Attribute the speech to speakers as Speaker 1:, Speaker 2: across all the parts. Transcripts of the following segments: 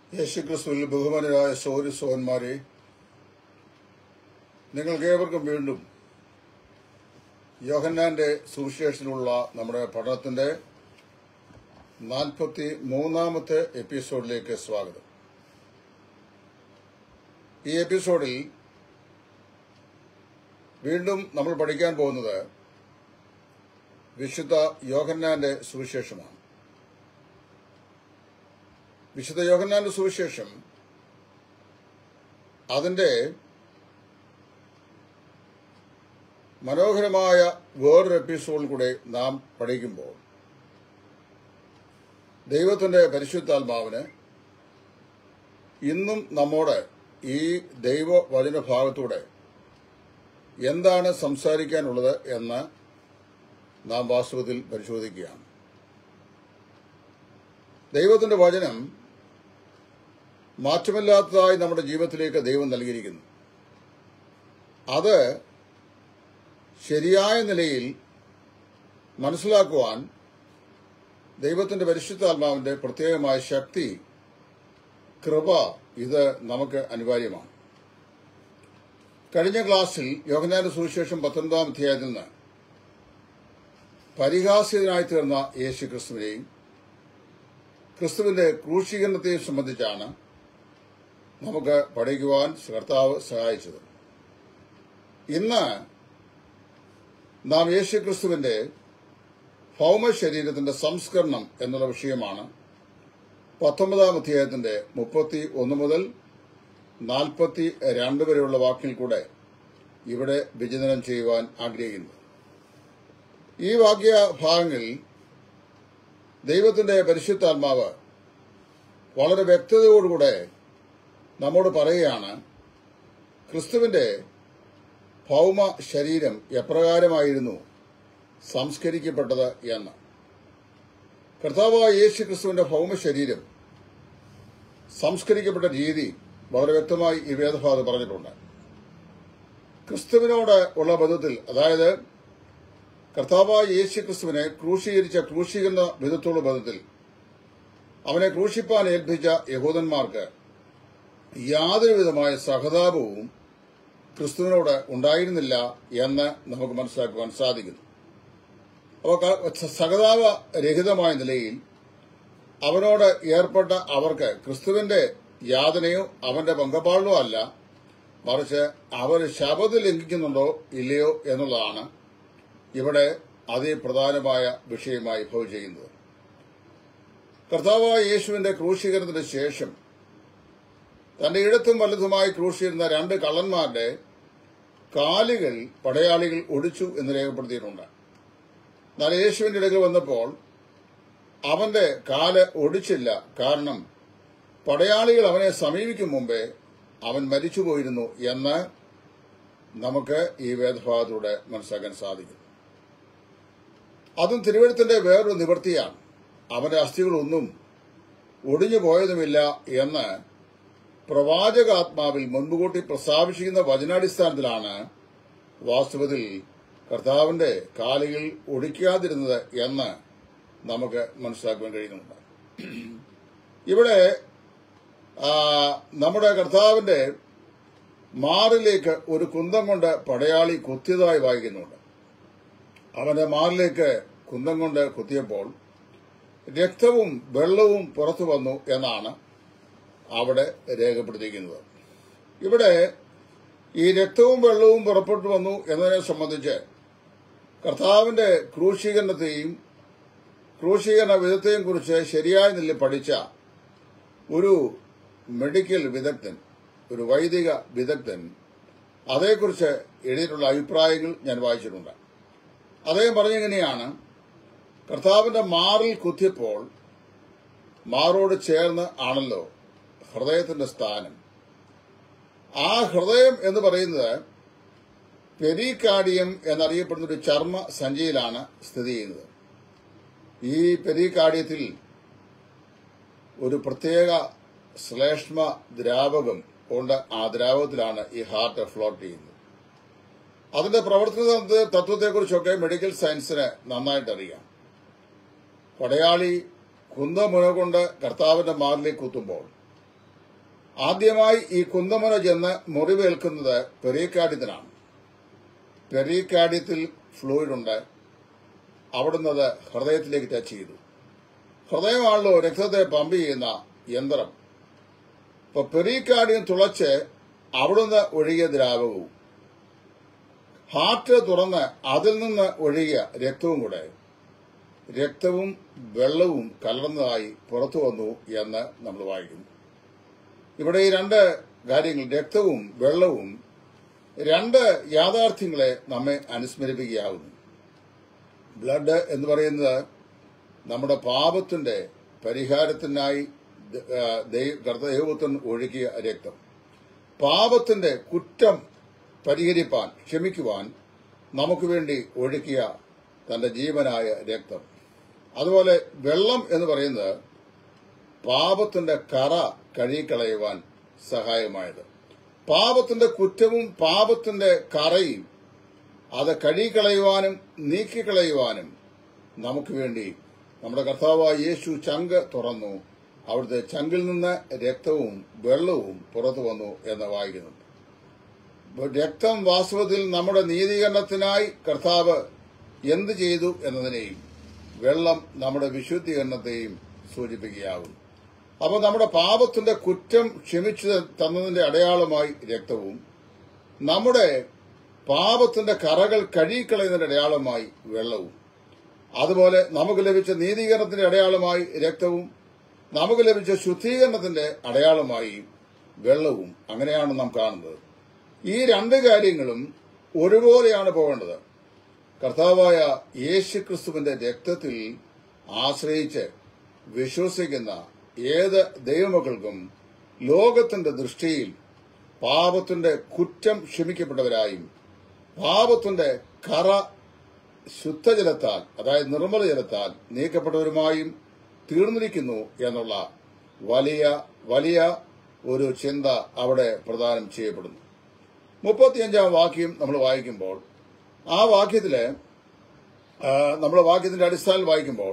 Speaker 1: യേശുക്രിസ്തുവിൽ ബഹുമാനരായ സൗരി സോഹന്മാരെ നിങ്ങൾക്കേവർക്കും വീണ്ടും യോഹന്നാന്റെ സുവിശേഷത്തിലുള്ള നമ്മുടെ പഠനത്തിന്റെ നാൽപ്പത്തി മൂന്നാമത്തെ എപ്പിസോഡിലേക്ക് സ്വാഗതം ഈ എപ്പിസോഡിൽ വീണ്ടും നമ്മൾ പഠിക്കാൻ പോകുന്നത് വിശുദ്ധ യോഹന്നാന്റെ സുവിശേഷമാണ് വിശുദ്ധ യോഹന്നാന്റെ സുവിശേഷം അതിന്റെ മനോഹരമായ വേറൊരു എപ്പിസോഡിൽ കൂടെ നാം പഠിക്കുമ്പോൾ ദൈവത്തിന്റെ പരിശുദ്ധാത്മാവിന് ഇന്നും നമ്മോട് ഈ ദൈവവചന ഭാഗത്തൂടെ എന്താണ് സംസാരിക്കാനുള്ളത് എന്ന് നാം വാസ്തവത്തിൽ പരിശോധിക്കുകയാണ് ദൈവത്തിന്റെ വചനം മാറ്റമില്ലാത്തതായി നമ്മുടെ ജീവിതത്തിലേക്ക് ദൈവം നൽകിയിരിക്കുന്നു അത് ശരിയായ നിലയിൽ മനസ്സിലാക്കുവാൻ ദൈവത്തിന്റെ പരിശുദ്ധാത്മാവിന്റെ പ്രത്യേകമായ ശക്തി കൃപ ഇത് നമുക്ക് അനിവാര്യമാണ് കഴിഞ്ഞ ക്ലാസ്സിൽ യോഹനാന്റെ സുവിശേഷം പത്തൊൻപതാം അധ്യായത്തിൽ നിന്ന് പരിഹാസ്യനായി തീർന്ന യേശു ക്രിസ്തുവിനെയും ക്രിസ്തുവിന്റെ ക്രൂശീകരണത്തെയും സംബന്ധിച്ചാണ് നമുക്ക് പഠിക്കുവാൻ കർത്താവ് സഹായിച്ചത് ഇന്ന് നാം യേശു ക്രിസ്തുവിന്റെ ഭൗമ ശരീരത്തിന്റെ സംസ്കരണം എന്നുള്ള വിഷയമാണ് പത്തൊമ്പതാം അധ്യായത്തിന്റെ മുപ്പത്തി ഒന്ന് മുതൽ നാൽപ്പത്തി രണ്ട് വരെയുള്ള വാക്കിൽ കൂടെ ഇവിടെ വിചിന്തനം ചെയ്യുവാൻ ആഗ്രഹിക്കുന്നു ഈ വാക്യ ഭാഗങ്ങളിൽ ദൈവത്തിന്റെ പരിശുദ്ധാത്മാവ് വളരെ വ്യക്തതയോടുകൂടെ നമ്മോട് പറയുകയാണ് ക്രിസ്തുവിന്റെ ഭൗമ ശരീരം എപ്രകാരമായിരുന്നു സംസ്കരിക്കപ്പെട്ടത് എന്ന് കർത്താവായ യേശു ക്രിസ്തുവിന്റെ ഭൗമ ശരീരം സംസ്കരിക്കപ്പെട്ട രീതി വളരെ വ്യക്തമായി ഈ വേദഭാഗത്ത് പറഞ്ഞിട്ടുണ്ട് ക്രിസ്തുവിനോട് ഉള്ള ബന്ധത്തിൽ അതായത് കർത്താവായ യേശു ക്രിസ്തുവിനെ ക്രൂശീകരിച്ച ക്രൂശീകരണ വിധത്തോടുള്ള ബന്ധത്തിൽ അവനെ ക്രൂശിപ്പാൻ ഏൽപ്പിച്ച യഹൂദന്മാർക്ക് യാതൊരു വിധമായ സഹതാപവും ക്രിസ്തുവിനോട് ഉണ്ടായിരുന്നില്ല എന്ന് നമുക്ക് മനസ്സിലാക്കുവാൻ സാധിക്കുന്നു അപ്പോൾ സഹതാപ രഹിതമായ നിലയിൽ അവനോട് ഏർപ്പെട്ട അവർക്ക് ക്രിസ്തുവിന്റെ യാതനയോ അവന്റെ പങ്കപാടലോ അല്ല മറിച്ച് അവർ ശബദ് ലംഘിക്കുന്നുണ്ടോ ഇല്ലയോ എന്നുള്ളതാണ് ഇവിടെ അതിപ്രധാനമായ വിഷയമായി ഭവിച്ചിരിക്കുന്നത് കർത്താവായ യേശുവിന്റെ ക്രൂശീകരണത്തിന് ശേഷം തന്റെ ഇടത്തും വലതുമായി ക്രൂശിയിരുന്ന രണ്ട് കള്ളന്മാരുടെ കാലുകൾ പടയാളികൾ ഒടിച്ചു എന്ന് രേഖപ്പെടുത്തിയിട്ടുണ്ട് എന്നാൽ യേശുവിന്റെ ഇടയിൽ വന്നപ്പോൾ അവന്റെ കാല് ഒടിച്ചില്ല കാരണം പടയാളികൾ അവനെ സമീപിക്കും മുമ്പേ അവൻ മരിച്ചുപോയിരുന്നു എന്ന് നമുക്ക് ഈ വേദഭാഗത്തിലൂടെ മനസ്സിലാക്കാൻ സാധിക്കും അതും തിരുവഴുത്തിന്റെ വേറൊരു നിവൃത്തിയാണ് അവന്റെ അസ്ഥികളൊന്നും ഒടിഞ്ഞു പോയതുമില്ല എന്ന് പ്രവാചകാത്മാവിൽ മുൻകൂട്ടി പ്രസ്താവിച്ചിരിക്കുന്ന വചനാടിസ്ഥാനത്തിലാണ് വാസ്തവത്തിൽ കർത്താവിന്റെ കാലുകൾ ഒടിക്കാതിരുന്നത് എന്ന് നമുക്ക് മനസ്സിലാക്കുവാൻ കഴിയുന്നുണ്ട് ഇവിടെ നമ്മുടെ കർത്താവിന്റെ മാറിലേക്ക് ഒരു കുന്തം കൊണ്ട് പടയാളി കുത്തിയതായി വായിക്കുന്നുണ്ട് അവന്റെ മാറിലേക്ക് കുന്തം കൊണ്ട് കുത്തിയപ്പോൾ രക്തവും വെള്ളവും പുറത്തു വന്നു എന്നാണ് അവിടെ രേഖപ്പെടുത്തിയിരിക്കുന്നത് ഇവിടെ ഈ രക്തവും വെള്ളവും പുറപ്പെട്ടു വന്നു എന്നതിനെ സംബന്ധിച്ച് കർത്താവിന്റെ ക്രൂശീകരണത്തെയും ക്രൂശീകരണ വിധത്തെയും കുറിച്ച് ശരിയായ നിലയിൽ പഠിച്ച ഒരു മെഡിക്കൽ വിദഗ്ധൻ ഒരു വൈദിക വിദഗ്ധൻ അതേക്കുറിച്ച് എഴുതിയിട്ടുള്ള അഭിപ്രായങ്ങൾ ഞാൻ വായിച്ചിട്ടുണ്ട് അദ്ദേഹം പറഞ്ഞെങ്ങനെയാണ് കർത്താവിന്റെ മാറിൽ കുത്തിയപ്പോൾ മാറോട് ചേർന്ന് ആണല്ലോ ഹൃദയത്തിന്റെ സ്ഥാനം ആ ഹൃദയം എന്ന് പറയുന്നത് പെരികാഡിയം എന്നറിയപ്പെടുന്ന ഒരു ചർമ്മ സഞ്ചിയിലാണ് സ്ഥിതി ചെയ്യുന്നത് ഈ പെരികാഡിയത്തിൽ ഒരു പ്രത്യേക ശ്ലേഷ്മ ദ്രാവകം ഉണ്ട് ആ ദ്രാവകത്തിലാണ് ഈ ഹാർട്ട് ഫ്ലോട്ട് ചെയ്യുന്നത് അതിന്റെ പ്രവർത്തന തത്വത്തെക്കുറിച്ചൊക്കെ മെഡിക്കൽ സയൻസിന് നന്നായിട്ട് അറിയാം പടയാളി കുന്തമുന കൊണ്ട് കർത്താവിന്റെ മാറിലേക്ക് കുത്തുമ്പോൾ ആദ്യമായി ഈ കുന്തമുന ചെന്ന് മുറിവേൽക്കുന്നത് പെരീക്കാഡ്യത്തിനാണ് പെരീക്കാഡ്യത്തിൽ ഫ്ലൂയിഡ് ഉണ്ട് അവിടുന്ന് അത് ഹൃദയത്തിലേക്ക് ടച്ച് ചെയ്തു ഹൃദയമാണല്ലോ രക്തത്തെ പമ്പ് ചെയ്യുന്ന യന്ത്രം ഇപ്പൊ പെരീക്കാഡ്യം തുളച്ച് അവിടുന്ന് ഒഴുകിയ ദ്രാവകവും ഹാർട്ട് തുറന്ന് അതിൽ നിന്ന് ഒഴുകിയ രക്തവും കൂടെ രക്തവും വെള്ളവും കലർന്നതായി പുറത്തു വന്നു എന്ന് നമ്മൾ വായിക്കുന്നു ഇവിടെ ഈ രണ്ട് കാര്യങ്ങൾ രക്തവും വെള്ളവും രണ്ട് യാഥാർത്ഥ്യങ്ങളെ നമ്മെ അനുസ്മരിപ്പിക്കുകയാകുന്നു ബ്ലഡ് എന്ന് പറയുന്നത് നമ്മുടെ പാപത്തിന്റെ പരിഹാരത്തിനായി ദ- ആ, ദൈ- ദൈവപുത്രൻ ഒഴുകിയ രക്തം പാപത്തിന്റെ കുറ്റം പരിഹരിപ്പാൻ ക്ഷമിക്കുവാൻ നമുക്ക് വേണ്ടി ഒഴുക്കിയ തന്റെ ജീവനായ രക്തം അതുപോലെ വെള്ളം എന്ന് പറയുന്നത് പാപത്തിന്റെ കറ കഴുകിക്കളയുവാൻ സഹായമായത് പാപത്തിന്റെ കുറ്റവും പാപത്തിന്റെ കറയും അത് കഴുകിക്കളയുവാനും നീക്കിക്കളയുവാനും നമുക്ക് വേണ്ടി നമ്മുടെ കർത്താവായ യേശു ചങ്ക് തുറന്നു അവിടുത്തെ ചങ്കിൽ നിന്ന് രക്തവും വെള്ളവും പുറത്തു വന്നു എന്ന് വായിക്കുന്നുണ്ട് അപ്പോൾ രക്തം വാസ്തവത്തിൽ നമ്മുടെ നീതീകരണത്തിനായി കർത്താവ് എന്ത് ചെയ്തു എന്നതിനെയും വെള്ളം നമ്മുടെ വിശുദ്ധീകരണത്തെയും സൂചിപ്പിക്കുകയാകുന്നു അപ്പോൾ നമ്മുടെ പാപത്തിന്റെ കുറ്റം ക്ഷമിച്ചു തന്നതിന്റെ അടയാളമായി രക്തവും നമ്മുടെ പാപത്തിന്റെ കറകൾ കഴുകിക്കളയുന്നതിന്റെ അടയാളമായി വെള്ളവും അതുപോലെ നമുക്ക് ലഭിച്ച നീതീകരണത്തിന്റെ അടയാളമായി രക്തവും നമുക്ക് ലഭിച്ച ശുദ്ധീകരണത്തിന്റെ അടയാളമായി വെള്ളവും അങ്ങനെയാണ് നാം കാണുന്നത് ഈ രണ്ട് കാര്യങ്ങളും ഒരുപോലെയാണ് പോകേണ്ടത് കർത്താവായ യേശു ക്രിസ്തുവിന്റെ രക്തത്തിൽ ആശ്രയിച്ച് വിശ്വസിക്കുന്ന ഏത് ദൈവമക്കൾക്കും ലോകത്തിന്റെ ദൃഷ്ടിയിൽ പാപത്തിന്റെ കുറ്റം ക്ഷമിക്കപ്പെട്ടവരായും പാപത്തിന്റെ കറ ശുദ്ധജലത്താൽ അതായത് നിർമ്മല ജലത്താൽ നീക്കപ്പെട്ടവരുമായും തീർന്നിരിക്കുന്നു എന്നുള്ള വലിയ വലിയ ഒരു ചിന്ത അവിടെ പ്രദാനം ചെയ്യപ്പെടുന്നു മുപ്പത്തിയഞ്ചാം വാക്യം നമ്മൾ വായിക്കുമ്പോൾ ആ വാക്യത്തില് ആ, നമ്മൾ വാക്യത്തിന്റെ അടിസ്ഥാനത്തിൽ വായിക്കുമ്പോൾ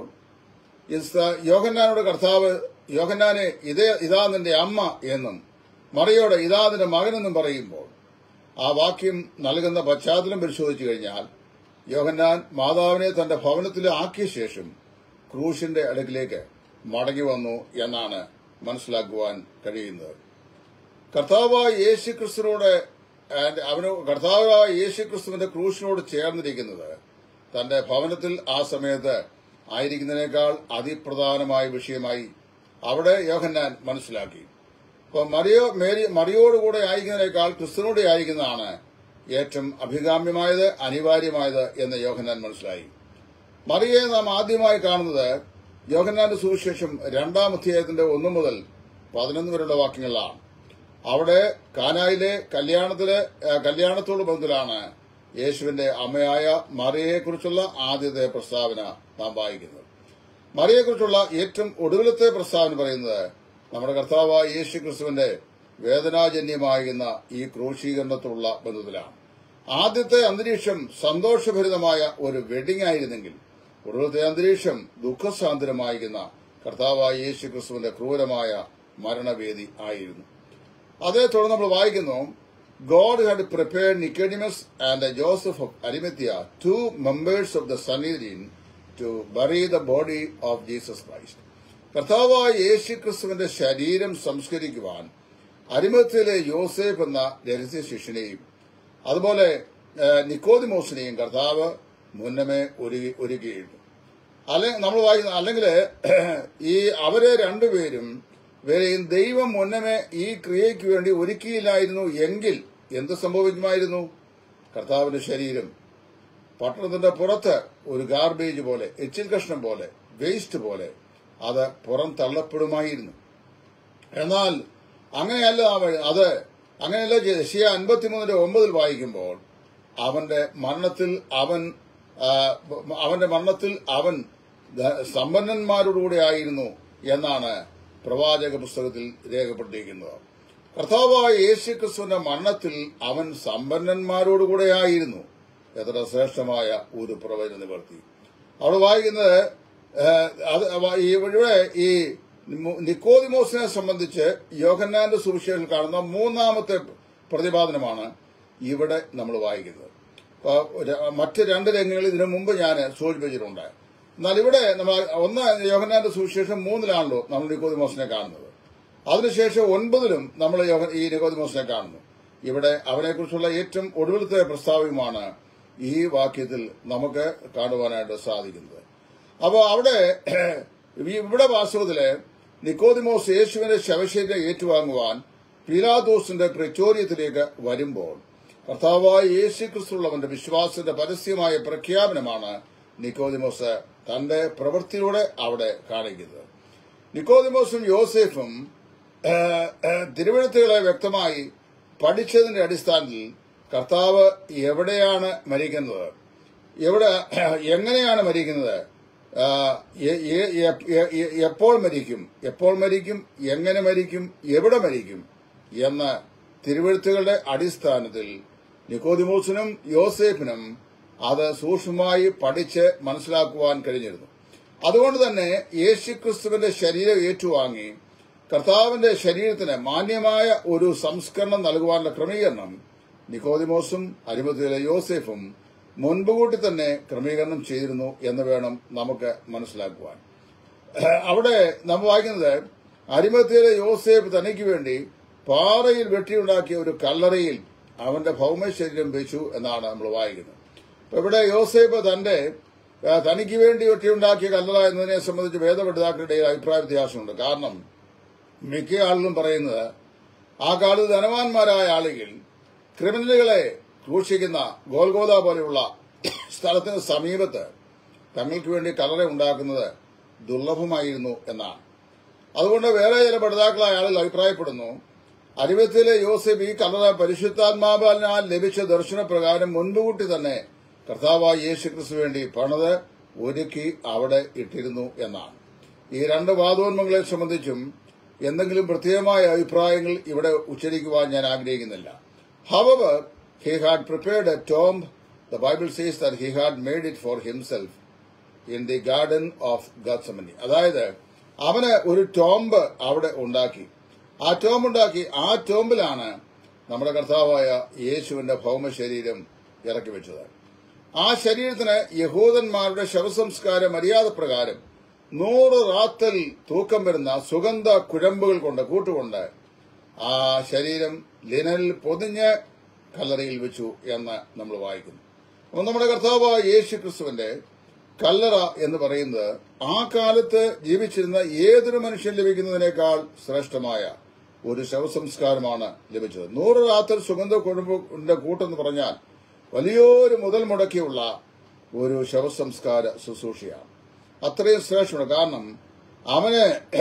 Speaker 1: ഇസ് യോഹന്നാനോട് കർത്താവ് യോഹന്നാനെ ഇതേ ഇതാ നിന്റെ അമ്മ എന്നും മറിയോട് ഇതാ നിന്റെ മകനെന്നും പറയുമ്പോൾ ആ വാക്യം നൽകുന്ന പശ്ചാത്തലം പരിശോധിച്ചു കഴിഞ്ഞാൽ യോഹന്നാൻ മാതാവിനെ തന്റെ ഭവനത്തിൽ ആക്കിയ ശേഷം ക്രൂശിന്റെ അടുക്കിലേക്ക് മടങ്ങി വന്നു എന്നാണ് മനസ്സിലാക്കുവാൻ കഴിയുന്നത് കർത്താവായ യേശു ക്രിസ്തുവിനോട് and അവന് കർത്താവായ യേശു ക്രിസ്തുവിന്റെ ക്രൂശിനോട് ചേർന്നിരിക്കുന്നത് തന്റെ ഭവനത്തിൽ ആ സമയത്ത് ആയിരിക്കുന്നതിനേക്കാൾ അതിപ്രധാനമായ വിഷയമായി അവിടെ യോഹന്നാൻ മനസ്സിലാക്കി അപ്പൊ മറിയോ മേരി മറിയോടുകൂടെ ആയിരിക്കുന്നതിനേക്കാൾ ക്രിസ്തുവിനോട് ആയിരിക്കുന്നതാണ് ഏറ്റവും അഭികാമ്യമായത് അനിവാര്യമായത് എന്ന് യോഹന്നാൻ മനസ്സിലായി മറിയെ നാം ആദ്യമായി കാണുന്നത് യോഹന്നാന്റെ സുവിശേഷം രണ്ടാം അധ്യായത്തിന്റെ ഒന്നു മുതൽ പതിനൊന്ന് വരെയുള്ള വാക്യങ്ങളിലാണ് അവിടെ കാനായിലെ കല്യാണത്തിലെ ആ, കല്യാണത്തോട് ബന്ധത്തിലാണ് യേശുവിന്റെ അമ്മയായ മറിയെക്കുറിച്ചുള്ള ആദ്യത്തെ പ്രസ്താവന നാം വായിക്കുന്നത് മറിയെക്കുറിച്ചുള്ള ഏറ്റവും ഒടുവിലത്തെ പ്രസ്താവന പറയുന്നത് നമ്മുടെ കർത്താവായ യേശു ക്രിസ്തുവിന്റെ വേദനാജന്യമാകുന്ന ഈ ക്രൂശീകരണത്തിലുള്ള ബന്ധത്തിലാണ് ആദ്യത്തെ അന്തരീക്ഷം സന്തോഷഭരിതമായ ഒരു വെഡിങ് ആയിരുന്നെങ്കിൽ ഒടുവിലത്തെ അന്തരീക്ഷം ദുഃഖസാന്ദ്രമായിരുന്ന കർത്താവായ യേശു ക്രിസ്തുവിന്റെ ക്രൂരമായ മരണവേദി ആയിരുന്നു അതേ തുടർന്ന് നമ്മൾ വായിക്കുന്നു God had prepared Nicodemus and Joseph of Arimathea two members of the Sanhedrin to bury the body of Jesus Christ കർത്താവായ യേശു ക്രിസ്തുവിന്റെ ശരീരം സംസ്കരിക്കുവാൻ അരിമത്യയിലെ യോസേഫ് എന്ന രഹസ്യ ശിഷ്യനെയും അതുപോലെ ഏഹ്, നിക്കോദിമോസിനെയും കർത്താവ് മുന്നമേ ഒരുക്കി ഒരുക്കിയിരുന്നു അല്ലെ നമ്മൾ വായിക്കുന്ന അല്ലെങ്കിൽ ഈ അവരെ രണ്ടുപേരും വേറെയും ദൈവം മുന്നമേ ഈ ക്രിയയ്ക്ക് വേണ്ടി ഒരുക്കിയില്ലായിരുന്നു എങ്കിൽ എന്ത് സംഭവിക്കുമായിരുന്നു കർത്താവിന്റെ ശരീരം പട്ടണത്തിന്റെ പുറത്ത് ഒരു ഗാർബേജ് പോലെ എച്ചിൽ കഷ്ണം പോലെ വേസ്റ്റ് പോലെ അത് പുറം തള്ളപ്പെടുമായിരുന്നു എന്നാൽ അങ്ങനെയല്ല അവ- അത് അങ്ങനെയല്ല ചെയ്ത് ഷിയ അൻപത്തിമൂന്നിന്റെ ഒമ്പതിൽ വായിക്കുമ്പോൾ അവന്റെ മരണത്തിൽ അവൻ ആ, അവന്റെ മരണത്തിൽ അവൻ ധ- സമ്പന്നന്മാരോടുകൂടെ ആയിരുന്നു എന്നാണ് പ്രവാചക പുസ്തകത്തിൽ രേഖപ്പെടുത്തിയിരിക്കുന്നത് കർത്താവായ യേശു ക്രിസ്തുവിന്റെ മരണത്തിൽ അവൻ സമ്പന്നന്മാരോടുകൂടെ ആയിരുന്നു എത്ര ശ്രേഷ്ഠമായ ഒരു പ്രവചന നിവർത്തി അവിടെ വായിക്കുന്നത് ഏഹ്, അത് വ- ഈ ഇവിടെ ഈ നിമോ- നിക്കോദിമോസിനെ സംബന്ധിച്ച് യോഹന്നാന്റെ സുവിശേഷം കാണുന്ന മൂന്നാമത്തെ പ്രതിപാദനമാണ് ഇവിടെ നമ്മൾ വായിക്കുന്നത് അപ്പൊ ഒരു- മറ്റ് രണ്ട് രംഗങ്ങളിൽ ഇതിനു മുമ്പ് ഞാൻ സൂചിപ്പിച്ചിട്ടുണ്ട് എന്നാൽ ഇവിടെ നമ്മൾ ഒന്ന് യോഹന്നാന്റെ സുവിശേഷം മൂന്നിലാണല്ലോ നമ്മൾ നിക്കോദിമോസിനെ കാണുന്നത് അതിനുശേഷം ഒൻപതിലും നമ്മൾ യോഹ- ഈ നിക്കോദിമോസിനെ കാണുന്നു ഇവിടെ അവനെക്കുറിച്ചുള്ള ഏറ്റവും ഒടുവിലത്തെ പ്രസ്താവ്യമാണ് ഈ വാക്യത്തിൽ നമുക്ക് കാണുവാനായിട്ട് സാധിക്കുന്നത് അപ്പോൾ അവിടെ ഈ- ഇവിടെ വാസ്തവത്തില് നിക്കോദിമോസ് യേശുവിന്റെ ശവശരീരം ഏറ്റുവാങ്ങുവാൻ പീലാദോസിന്റെ പ്രചോര്യത്തിലേക്ക് വരുമ്പോൾ കർത്താവായ യേശു ക്രിസ്തുള്ളവന്റെ വിശ്വാസത്തിന്റെ പരസ്യമായ പ്രഖ്യാപനമാണ് നിക്കോദിമോസ് തന്റെ പ്രവൃത്തിയിലൂടെ അവിടെ കാണിക്കുന്നത് നിക്കോദിമോസും യോസേഫും ഏഹ്, ഏഹ്, തിരുവഴുത്തുകളെ വ്യക്തമായി പഠിച്ചതിന്റെ അടിസ്ഥാനത്തിൽ കർത്താവ് എവിടെയാണ് മരിക്കുന്നത് എവിടെ എങ്ങനെയാണ് മരിക്കുന്നത് ആ, എ- എ- എ- എ- എ- എപ്പോൾ മരിക്കും എപ്പോൾ മരിക്കും എങ്ങനെ മരിക്കും എവിടെ മരിക്കും എന്ന തിരുവഴുത്തുകളുടെ അടിസ്ഥാനത്തിൽ നിക്കോദിമോസിനും യോസേഫിനും അത് സൂക്ഷ്മമായി പഠിച്ച് മനസ്സിലാക്കുവാൻ കഴിഞ്ഞിരുന്നു അതുകൊണ്ട് തന്നെ യേശുക്രിസ്തുവിന്റെ ശരീരം ഏറ്റുവാങ്ങി കർത്താവിന്റെ ശരീരത്തിന് മാന്യമായ ഒരു സംസ്കരണം നൽകുവാനുള്ള ക്രമീകരണം നിക്കോദിമോസും അരിമത്തിയിലെ യോസേഫും മുൻപുകൂട്ടി തന്നെ ക്രമീകരണം ചെയ്തിരുന്നു എന്ന് വേണം നമുക്ക് മനസ്സിലാക്കുവാൻ അവിടെ നമ്മൾ വായിക്കുന്നത് അരിമത്തിയിലെ യോസേഫ് തനിക്ക് വേണ്ടി പാറയിൽ വെട്ടിയുണ്ടാക്കിയ ഒരു കല്ലറയിൽ അവന്റെ ഭൗമശരീരം വെച്ചു എന്നാണ് നമ്മൾ വായിക്കുന്നത് അപ്പൊ ഇവിടെ യോസേഫ് തന്റെ ആ, തനിക്ക് വേണ്ടി വെട്ടിയുണ്ടാക്കിയ കല്ലറ എന്നതിനെ സംബന്ധിച്ച് വേദപഠിതാക്കളുടെ അഭിപ്രായ വ്യത്യാസമുണ്ട് കാരണം മിക്ക ആളുകളും പറയുന്നത് ആ കാലത്ത് ധനവാന്മാരായ ആളുകൾ ക്രിമിനലുകളെ ക്രൂശിക്കുന്ന ഗോൽഗോദ പോലെയുള്ള സ്ഥലത്തിന് സമീപത്ത് തങ്ങൾക്ക് വേണ്ടി കലറ ഉണ്ടാക്കുന്നത് ദുർലഭമായിരുന്നു എന്നാണ് അതുകൊണ്ട് വേറെ ചില പഠിതാക്കളായ ആളുകൾ അഭിപ്രായപ്പെടുന്നു അരിവത്തിലെ യോസഫ് ഈ കലറ പരിശുദ്ധാത്മാവാൽ ലഭിച്ച ദർശനപ്രകാരം മുൻകൂട്ടി തന്നെ കർത്താവായ യേശു ക്രിസ്തു വേണ്ടി പണിത് ഒരുക്കി അവിടെ ഇട്ടിരുന്നു എന്നാണ് ഈ രണ്ട് വാദോന്മങ്ങളെ സംബന്ധിച്ചും എന്തെങ്കിലും പ്രത്യേകമായ അഭിപ്രായങ്ങൾ ഇവിടെ ഉച്ചരിക്കുവാൻ ഞാൻ ആഗ്രഹിക്കുന്നില്ല hour he had prepared a tomb the Bible sees that he had made it for himself in the garden of Gethsemane അതായത് അവന് ഒരു ടോംബ് അവിടെ ഉണ്ടാക്കി ആ ടോംബ് ഉണ്ടാക്കി ആ ടോംബിലാണ് നമ്മുടെ കർത്താവായ യേശുവിന്റെ ഭൗമശരീരം ഇറക്കി വെച്ചത് ആ ശരീരത്തിന് യഹൂദന്മാരുടെ ശവസംസ്കാര മര്യാദ പ്രകാരം നൂറ് റാത്തൽ തൂക്കം വരുന്ന സുഗന്ധ കുഴമ്പുകൾ കൊണ്ട് കൂട്ടുകൊണ്ട് ആ ശരീരം ലിനലിൽ പൊതിഞ്ഞ് കല്ലറയിൽ വെച്ചു എന്ന് നമ്മൾ വായിക്കുന്നു അപ്പോൾ നമ്മുടെ കർത്താവായ യേശു ക്രിസ്തുവിന്റെ കല്ലറ എന്ന് പറയുന്നത് ആ കാലത്ത് ജീവിച്ചിരുന്ന ഏതൊരു മനുഷ്യൻ ലഭിക്കുന്നതിനേക്കാൾ ശ്രേഷ്ഠമായ ഒരു ശവസംസ്കാരമാണ് ലഭിച്ചത് നൂറ് രാത്രി സുഗന്ധ കുടുംബത്തിന്റെ കൂട്ടെന്ന് പറഞ്ഞാൽ വലിയൊരു മുതൽ മുടക്കിയുള്ള ഒരു ശവസംസ്കാര ശുശ്രൂഷയാണ് അത്രയും ശ്രേഷ്ഠമാണ് കാരണം അവന്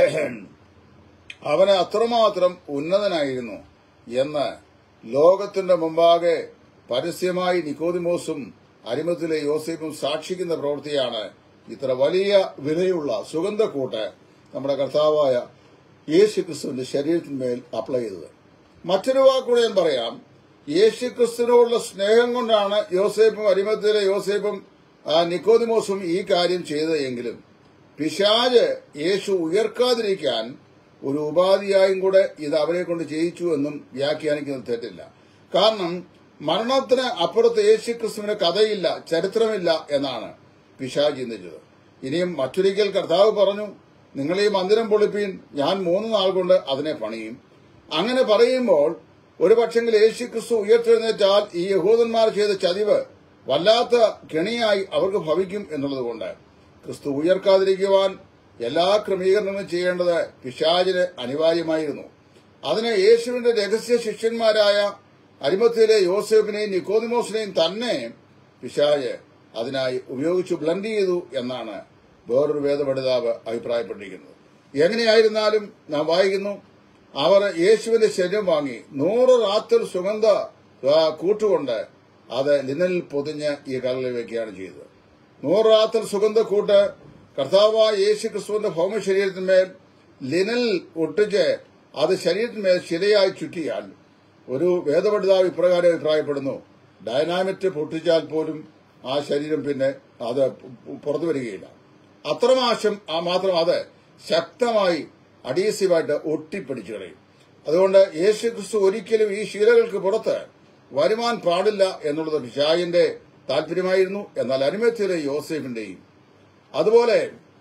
Speaker 1: അവന് അത്രമാത്രം ഉന്നതനായിരുന്നു എന്ന് ലോകത്തിന്റെ മുമ്പാകെ പരസ്യമായി നിക്കോദിമോസും അരിമത്തിലെ യോസേഫും സാക്ഷിക്കുന്ന പ്രവൃത്തിയാണ് ഇത്ര വലിയ വിലയുള്ള സുഗന്ധക്കൂട്ട് നമ്മുടെ കർത്താവായ യേശു ക്രിസ്തുവിന്റെ ശരീരത്തിന്മേൽ അപ്ലൈ ചെയ്തത് മറ്റൊരു വാക്കുകൂടെ ഞാൻ പറയാം യേശു ക്രിസ്തുവിനോടുള്ള സ്നേഹം കൊണ്ടാണ് യോസേഫും അരിമത്തിലെ യോസേഫും ആ, നിക്കോദിമോസും ഈ കാര്യം ചെയ്തത് എങ്കിലും പിശാജ് യേശു ഉയർക്കാതിരിക്കാൻ ഒരു ഉപാധിയായും കൂടെ ഇത് അവരെ കൊണ്ട് ചെയ്യിച്ചു എന്നും വ്യാഖ്യാനിക്കുന്നത് തെറ്റില്ല കാരണം മരണത്തിന് അപ്പുറത്ത് യേശു ക്രിസ്തുവിന് കഥയില്ല ചരിത്രമില്ല എന്നാണ് പിശാജ് ചിന്തിച്ചത് ഇനിയും മറ്റൊരിക്കൽ കർത്താവ് പറഞ്ഞു നിങ്ങൾ ഈ മന്ദിരം പൊളിപ്പീൻ ഞാൻ മൂന്ന് നാൾ കൊണ്ട് അതിനെ പണിയും അങ്ങനെ പറയുമ്പോൾ ഒരു പക്ഷെങ്കിൽ യേശു ക്രിസ്തു ഉയർത്തെഴുന്നേറ്റാൽ ഈ യഹൂദന്മാർ ചെയ്ത ചതിവ് വല്ലാത്ത കെണിയായി അവർക്ക് ഭവിക്കും എന്നുള്ളതുകൊണ്ട് ക്രിസ്തു ഉയർക്കാതിരിക്കുവാൻ എല്ലാ ക്രമീകരണങ്ങളും ചെയ്യേണ്ടത് പിശാചിന് അനിവാര്യമായിരുന്നു അതിന് യേശുവിന്റെ രഹസ്യ ശിഷ്യന്മാരായ അരിമത്തിയിലെ യോസേഫിനെയും നിക്കോദിമോസിനെയും തന്നെ പിശാജ് അതിനായി ഉപയോഗിച്ച് ബ്ലൻഡ് ചെയ്തു എന്നാണ് വേറൊരു വേദപഠിതാവ് അഭിപ്രായപ്പെട്ടിരിക്കുന്നത് എങ്ങനെയായിരുന്നാലും നാം വായിക്കുന്നു അവർ യേശുവിന്റെ ശരീരം വാങ്ങി നൂറ് റാത്തൽ സുഗന്ധ ആ, കൂട്ടുകൊണ്ട് അത് ലിനലിൽ പൊതിഞ്ഞ് ഈ കടലിൽ വെക്കുകയാണ് ചെയ്തത് നൂറ് റാത്തൽ സുഗന്ധ കൂട്ട് കർത്താവായ യേശു ക്രിസ്തുവിന്റെ ഭൗമ ശരീരത്തിന്മേൽ ലിനൽ ഒട്ടിച്ച് അത് ശരീരത്തിന്മേൽ ശിലയായി ചുറ്റിയാൽ ഒരു വേദപഠിതാവ് ഇപ്രകാരം അഭിപ്രായപ്പെടുന്നു ഡൈനാമിറ്റ് പൊട്ടിച്ചാൽ പോലും ആ ശരീരം പിന്നെ അത് പുറത്തു വരികയില്ല അത്രമാശം ആ മാത്രം അത് ശക്തമായി അഡീസീവായിട്ട് ഒട്ടിപ്പിടിച്ചു കളയും അതുകൊണ്ട് യേശു ക്രിസ്തു ഒരിക്കലും ഈ ശീലകൾക്ക് പുറത്ത് വരുവാൻ പാടില്ല എന്നുള്ളത് പിശായിന്റെ താല്പര്യമായിരുന്നു എന്നാൽ അരിമത്തിലെ യോസേഫിന്റെയും അതുപോലെ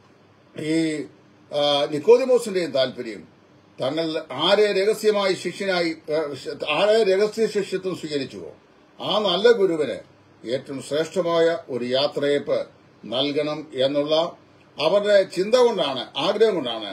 Speaker 1: ഈ ആ, നിക്കോദിമോസിന്റെയും താല്പര്യം തങ്ങൾ ആരെ രഹസ്യമായി ശിഷ്യനായി ആ, ശ- ആരെ രഹസ്യ ശിഷ്യത്വം സ്വീകരിച്ചുവോ ആ നല്ല ഗുരുവിന് ഏറ്റവും ശ്രേഷ്ഠമായ ഒരു യാത്രയപ്പ് നൽകണം എന്നുള്ള അവരുടെ ചിന്ത കൊണ്ടാണ് ആഗ്രഹം കൊണ്ടാണ്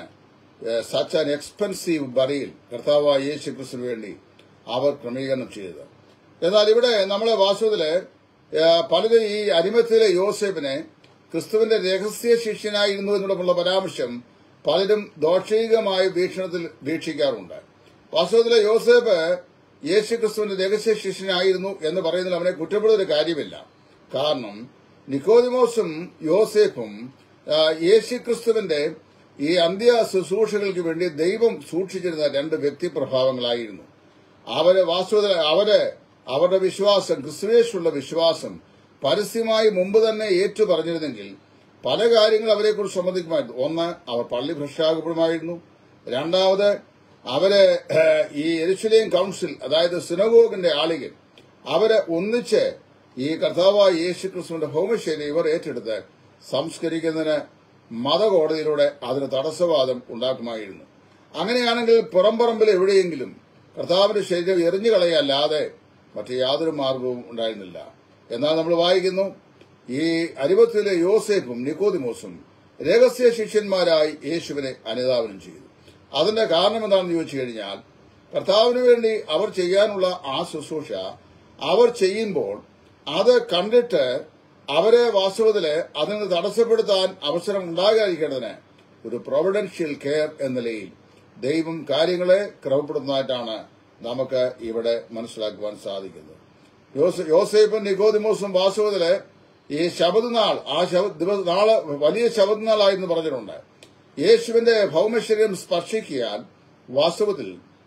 Speaker 1: സച്ച് ആൻ എക്സ്പെൻസീവ് ബറിയിൽ കർത്താവായ യേശു ക്രിസ്തുവിന് വേണ്ടി അവർ ക്രമീകരണം ചെയ്തത് എന്നാൽ ഇവിടെ നമ്മളെ വാസ്തവത്തില് ഏ, പലരും ഈ അരിമത്തിലെ യോസേഫിനെ ക്രിസ്തുവിന്റെ രഹസ്യ ശിഷ്യനായിരുന്നു എന്നുള്ള പരാമർശം പലരും ദോഷീകമായ വീക്ഷണത്തിൽ വീക്ഷിക്കാറുണ്ട് വാസ്തവത്തിലെ യോസേഫ് യേശു ക്രിസ്തുവിന്റെ രഹസ്യ ശിഷ്യനായിരുന്നു എന്ന് പറയുന്നതിൽ അവനെ കുറ്റപ്പെടുന്ന കാര്യമില്ല കാരണം നിക്കോദിമോസും യോസേഫും ആ, യേശു ക്രിസ്തുവിന്റെ ഈ അന്ത്യ ശുശ്രൂഷകൾക്ക് വേണ്ടി ദൈവം സൂക്ഷിച്ചിരുന്ന രണ്ട് വ്യക്തിപ്രഭാവങ്ങളായിരുന്നു അവര് വാസ്തവത്തിൽ അവര് അവരുടെ വിശ്വാസം ക്രിസ്തുവേഷുള്ള വിശ്വാസം പരസ്യമായി മുമ്പ് തന്നെ ഏറ്റു പറഞ്ഞിരുന്നെങ്കിൽ പല കാര്യങ്ങൾ അവരെക്കുറിച്ച് സംബന്ധിക്കുമായിരുന്നു ഒന്ന് അവർ പള്ളി ഭ്രഷ്ടാകപ്പെടുമായിരുന്നു രണ്ടാമത് അവര് ഏഹ്, ഈ എരുശലേം കൗൺസിൽ അതായത് സിനഗോഗിന്റെ ആളുകൾ അവര് ഒന്നിച്ച് ഈ കർത്താവായ യേശു ക്രിസ്തുവിന്റെ ഭൗമശൈലി ഇവർ ഏറ്റെടുത്ത് സംസ്കരിക്കുന്നതിന് മതകോടതിയിലൂടെ അതിന് തടസ്സവാദം ഉണ്ടാക്കുമായിരുന്നു അങ്ങനെയാണെങ്കിൽ പുറംപറമ്പിൽ എവിടെയെങ്കിലും കർത്താവിന്റെ ശരീരം എറിഞ്ഞു കളയല്ലാതെ മറ്റു യാതൊരു മാർഗവും ഉണ്ടായിരുന്നില്ല എന്നാൽ നമ്മൾ വായിക്കുന്നു ഈ അരിവത്തിലെ യോസേഫും നിക്കോദിമോസും രഹസ്യ ശിഷ്യന്മാരായി യേശുവിനെ അനുധാവനം ചെയ്തു അതിന്റെ കാരണം എന്താണെന്ന് ചോദിച്ചു കഴിഞ്ഞാൽ കർത്താവിന് വേണ്ടി അവർ ചെയ്യാനുള്ള ആ ശുശ്രൂഷ അവർ ചെയ്യുമ്പോൾ അത് കണ്ടിട്ട് അവരെ വാസ്തവത്തില് അതിന് തടസ്സപ്പെടുത്താൻ അവസരം ഉണ്ടാകാതിരിക്കേണ്ടതിന് ഒരു പ്രൊവിഡൻഷ്യൽ കെയർ എന്ന നിലയിൽ ദൈവം കാര്യങ്ങളെ ക്രമപ്പെടുത്തുന്നതായിട്ടാണ് നമുക്ക് ഇവിടെ മനസ്സിലാക്കുവാൻ സാധിക്കുന്നത് യോസ- യോസേഫും നിക്കോദിമോസും വാസ്തവത്തില് ഈ ശബദനാൾ ആ ശബ- ദിവസ നാള് വലിയ ശബദനാളായിരുന്നു പറഞ്ഞിട്ടുണ്ട് യേശുവിന്റെ ഭൗമശരീരം സ്പർശിക്കാൻ വാസ്തവത്തിൽ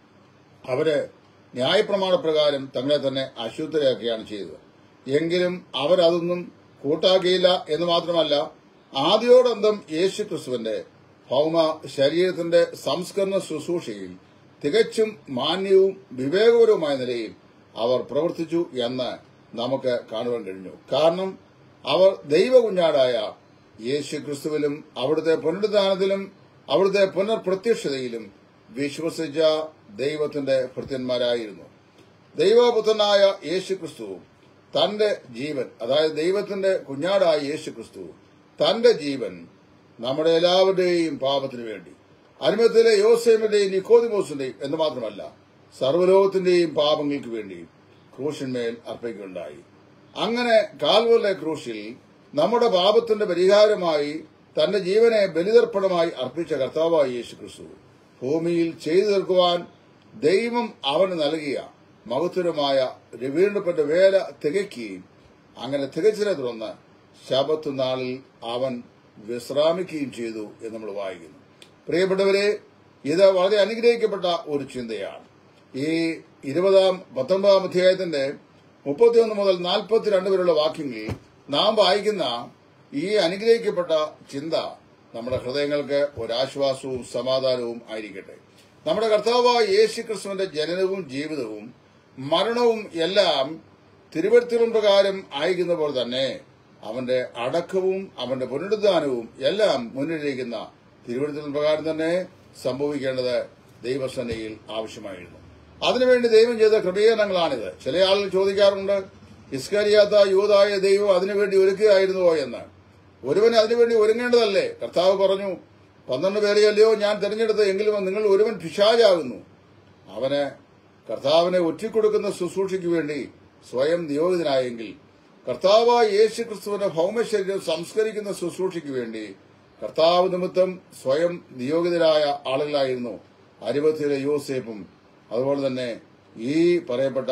Speaker 1: അവര് ന്യായപ്രമാണ പ്രകാരം തങ്ങളെ തന്നെ അശുദ്ധരാക്കുകയാണ് ചെയ്തത് എങ്കിലും അവരതൊന്നും കൂട്ടാക്കിയില്ല എന്ന് മാത്രമല്ല ആദ്യോടന്തം യേശു ക്രിസ്തുവിന്റെ ഭൗമ ശരീരത്തിന്റെ സംസ്കരണ ശുശ്രൂഷയിൽ തികച്ചും മാന്യവും വിവേകപരവുമായ നിലയിൽ അവർ പ്രവർത്തിച്ചു എന്ന് നമുക്ക് കാണുവാൻ കഴിഞ്ഞു കാരണം അവർ ദൈവകുഞ്ഞാടായ യേശു ക്രിസ്തുവിലും അവിടുത്തെ പുനരുദ്ധാനത്തിലും അവിടുത്തെ പുനർപ്രത്യക്ഷതയിലും വിശ്വസിച്ച ദൈവത്തിന്റെ ഭൃത്യന്മാരായിരുന്നു ദൈവപുത്രനായ യേശു ക്രിസ്തു തന്റെ ജീവൻ അതായത് ദൈവത്തിന്റെ കുഞ്ഞാടായ യേശു ക്രിസ്തു തന്റെ ജീവൻ നമ്മുടെ എല്ലാവരുടെയും പാപത്തിനു വേണ്ടി അനുമത്തിലെ യോസേമിന്റെയും നിക്കോദിമോസിന്റെയും എന്ന് മാത്രമല്ല സർവ്വലോകത്തിന്റെയും പാപങ്ങൾക്ക് വേണ്ടി ക്രൂശിന്മേൽ അർപ്പിക്കുകയുണ്ടായി അങ്ങനെ കാൽവറിലെ ക്രൂശിൽ നമ്മുടെ പാപത്തിന്റെ പരിഹാരമായി തന്റെ ജീവനെ ബലിതർപ്പണമായി അർപ്പിച്ച കർത്താവായ യേശു ക്രിസ്തു ഭൂമിയിൽ ചെയ്തു തീർക്കുവാൻ ദൈവം അവന് നൽകിയ മഹത്വരമായ വീണ്ടുപെട്ട വേല തികയ്ക്കുകയും അങ്ങനെ തികച്ചതിനെ തുടർന്ന് ശബത്ത് നാളിൽ അവൻ വിശ്രാമിക്കുകയും ചെയ്തു എന്ന് നമ്മൾ വായിക്കുന്നു പ്രിയപ്പെട്ടവരെ ഇത് വളരെ അനുഗ്രഹിക്കപ്പെട്ട ഒരു ചിന്തയാണ് ഈ ഇരുപതാം പത്തൊൻപതാം അധ്യായത്തിന്റെ മുപ്പത്തിയൊന്ന് മുതൽ നാൽപ്പത്തിരണ്ട് വരെയുള്ള വാക്യങ്ങളിൽ നാം വായിക്കുന്ന ഈ അനുഗ്രഹിക്കപ്പെട്ട ചിന്ത നമ്മുടെ ഹൃദയങ്ങൾക്ക് ഒരാശ്വാസവും സമാധാനവും ആയിരിക്കട്ടെ നമ്മുടെ കർത്താവായ യേശു ക്രിസ്തുവിന്റെ ജനനവും ജീവിതവും മരണവും എല്ലാം തിരുവഴുത്തിലും പ്രകാരം ആയിരിക്കുന്ന പോലെ തന്നെ അവന്റെ അടക്കവും അവന്റെ പുനരുദ്ധാനവും എല്ലാം മുന്നിലിരിക്കുന്ന തിരുവഴുത്തിലും പ്രകാരം തന്നെ സംഭവിക്കേണ്ടത് ദൈവസേനയിൽ ആവശ്യമായിരുന്നു അതിനുവേണ്ടി ദൈവം ചെയ്ത ക്രമീകരണങ്ങളാണിത് ചില ആളുകൾ ചോദിക്കാറുണ്ട് ഇസ്കരിയാത്ത യൂതായ ദൈവം അതിനുവേണ്ടി ഒരുക്കുകയായിരുന്നുവോ എന്ന് ഒരുവൻ അതിനുവേണ്ടി ഒരുങ്ങേണ്ടതല്ലേ കർത്താവ് പറഞ്ഞു പന്ത്രണ്ട് പേരെയല്ലയോ ഞാൻ തിരഞ്ഞെടുത്ത് എങ്കിലും നിങ്ങൾ ഒരുവൻ പിശാചാകുന്നു അവന് കർത്താവിനെ ഒറ്റിക്കൊടുക്കുന്ന ശുശ്രൂഷയ്ക്ക് വേണ്ടി സ്വയം നിയോഗിതനായെങ്കിൽ കർത്താവായ യേശു ക്രിസ്തുവിന്റെ ഭൗമശരീരം സംസ്കരിക്കുന്ന ശുശ്രൂഷയ്ക്ക് വേണ്ടി കർത്താവ് നിമിത്തം സ്വയം നിയോഗിതരായ ആളുകളായിരുന്നു അരുപത്തിയിലെ യോസേഫും അതുപോലെ തന്നെ ഈ പറയപ്പെട്ട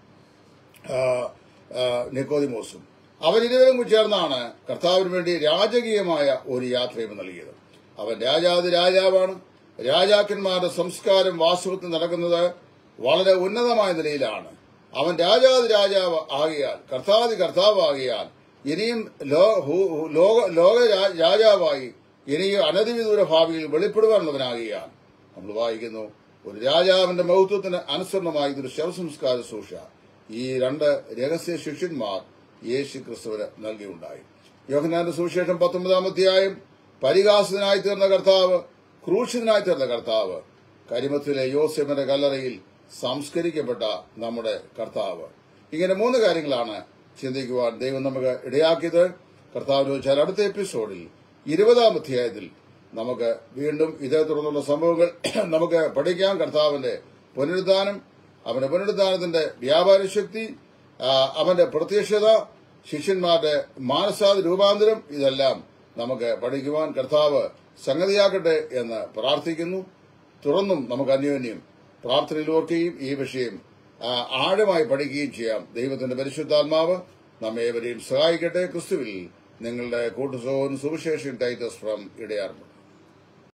Speaker 1: ആ, ആ, നിക്കോദിമോസും അവരിരുവരും ചേർന്നാണ് കർത്താവിന് വേണ്ടി രാജകീയമായ ഒരു യാത്രയും നൽകിയത് അവൻ രാജാതി രാജാവാണ് രാജാക്കന്മാരുടെ സംസ്കാരം വാസ്തവത്തിൽ നടക്കുന്നത് വളരെ ഉന്നതമായ നിലയിലാണ് അവൻ രാജാതി രാജാവ് ആകിയാൽ കർത്താതി കർത്താവ് ആകിയാൽ ഇനിയും ലോ- ഹു- ഹു- ലോക ലോക രാ- രാജാവായി ഇനിയും അനധിവിദൂര ഭാവിയിൽ വെളിപ്പെടുവാനുള്ളവനാകിയാൽ നമ്മൾ വായിക്കുന്നു ഒരു രാജാവിന്റെ മഹത്വത്തിന് അനുസരണമായി ഇതൊരു ശവസംസ്കാര സൂക്ഷ ഈ രണ്ട് രഹസ്യ ശിഷ്യന്മാർ യേശു ക്രിസ്തുവിന് നൽകിയുണ്ടായി യോഹനാന്റെ സുവിശേഷം പത്തൊമ്പതാം അധ്യായം പരിഹാസത്തിനായി തീർന്ന കർത്താവ് ക്രൂശിതനായി തീർന്ന കർത്താവ് കരിമത്തിലെ യോസെഫിന്റെ കല്ലറയിൽ സംസ്കരിക്കപ്പെട്ട നമ്മുടെ കർത്താവ് ഇങ്ങനെ മൂന്ന് കാര്യങ്ങളാണ് ചിന്തിക്കുവാൻ ദൈവം നമുക്ക് ഇടയാക്കിയത് കർത്താവ് ചോദിച്ചാൽ അടുത്ത എപ്പിസോഡിൽ ഇരുപതാം അധ്യായത്തിൽ നമുക്ക് വീണ്ടും ഇതേ തുടർന്നുള്ള സംഭവങ്ങൾ നമുക്ക് പഠിക്കാം കർത്താവിന്റെ പുനരുദ്ധാനം അവന്റെ പുനരുദ്ധാനത്തിന്റെ വ്യാപാര ശക്തി ആ, അവന്റെ പ്രത്യക്ഷത ശിഷ്യന്മാരുടെ മാനസാദ രൂപാന്തരം ഇതെല്ലാം നമുക്ക് പഠിക്കുവാൻ കർത്താവ് സംഗതിയാക്കട്ടെ എന്ന് പ്രാർത്ഥിക്കുന്നു തുറന്നും നമുക്ക് അന്യോന്യം പ്രാർത്ഥനയിൽ ഓർക്കുകയും ഈ വിഷയം ആ, ആഴമായി പഠിക്കുകയും ചെയ്യാം ദൈവത്തിന്റെ പരിശുദ്ധാത്മാവ് നമ്മേവരെയും സഹായിക്കട്ടെ ക്രിസ്തുവിൽ നിങ്ങളുടെ കൂട്ടുസോൻ സുവിശേഷൻ ടൈറ്റസ് ഫ്രം ഇടയാർന്നു